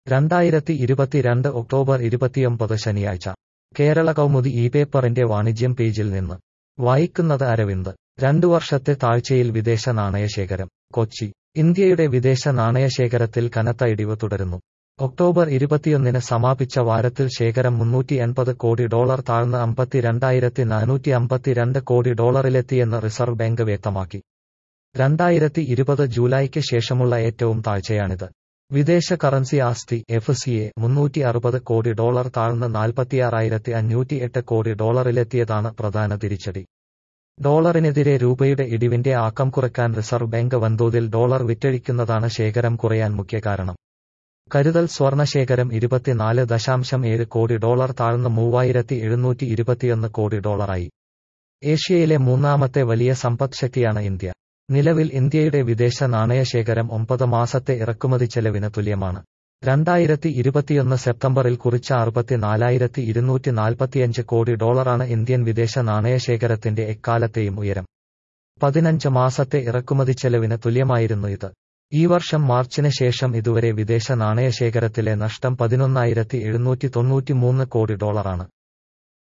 രണ്ടായിരത്തി ഇരുപത്തിരണ്ട് ഒക്ടോബർ ഇരുപത്തിയൊമ്പത് ശനിയാഴ്ച കേരള കൗമുദി ഈ പേപ്പറിന്റെ വാണിജ്യം പേജിൽ നിന്ന് വായിക്കുന്നത് അരവിന്ദ് രണ്ടു വർഷത്തെ താഴ്ചയിൽ വിദേശ നാണയശേഖരം കൊച്ചി ഇന്ത്യയുടെ വിദേശ നാണയശേഖരത്തിൽ കനത്ത ഇടിവ് തുടരുന്നു ഒക്ടോബർ ഇരുപത്തിയൊന്നിന് സമാപിച്ച വാരത്തിൽ ശേഖരം മുന്നൂറ്റി എൺപത് കോടി ഡോളർ താഴ്ന്ന് അമ്പത്തിരണ്ടായിരത്തി നാനൂറ്റി അമ്പത്തിരണ്ട് കോടി ഡോളറിലെത്തിയെന്ന് റിസർവ് ബാങ്ക് വ്യക്തമാക്കി രണ്ടായിരത്തി ഇരുപത് ജൂലൈക്ക് ശേഷമുള്ള ഏറ്റവും താഴ്ചയാണിത് വിദേശ കറൻസി ആസ്തി എഫ് സി എ മുന്നൂറ്റി അറുപത് കോടി ഡോളർ താഴ്ന്ന് നാൽപ്പത്തിയാറായിരത്തി അഞ്ഞൂറ്റി എട്ട് കോടി ഡോളറിലെത്തിയതാണ് പ്രധാന തിരിച്ചടി ഡോളറിനെതിരെ രൂപയുടെ ഇടിവിന്റെ ആക്കം കുറയ്ക്കാൻ റിസർവ് ബാങ്ക് വൻതോതിൽ ഡോളർ വിറ്റഴിക്കുന്നതാണ് ശേഖരം കുറയാൻ മുഖ്യ കാരണം കരുതൽ സ്വർണശേഖരം ഇരുപത്തിനാല് ദശാംശം ഏഴ് കോടി ഡോളർ താഴ്ന്ന് മൂവായിരത്തി എഴുന്നൂറ്റി ഇരുപത്തിയൊന്ന് കോടി ഡോളറായി ഏഷ്യയിലെ മൂന്നാമത്തെ വലിയ സമ്പദ്ശക്തിയാണ് ഇന്ത്യ നിലവിൽ ഇന്ത്യയുടെ വിദേശ നാണയശേഖരം ഒമ്പത് മാസത്തെ ഇറക്കുമതി ചെലവിന് തുല്യമാണ് രണ്ടായിരത്തി ഇരുപത്തിയൊന്ന് സെപ്റ്റംബറിൽ കുറിച്ച അറുപത്തിനാലായിരത്തി ഇരുന്നൂറ്റി നാൽപ്പത്തിയഞ്ച് കോടി ഡോളറാണ് ഇന്ത്യൻ വിദേശ നാണയശേഖരത്തിന്റെ എക്കാലത്തെയും ഉയരം പതിനഞ്ച് മാസത്തെ ഇറക്കുമതി ചെലവിന് തുല്യമായിരുന്നു ഇത് ഈ വർഷം മാർച്ചിന് ശേഷം ഇതുവരെ വിദേശ നാണയശേഖരത്തിലെ നഷ്ടം പതിനൊന്നായിരത്തി എഴുന്നൂറ്റി തൊണ്ണൂറ്റിമൂന്ന് കോടി ഡോളറാണ്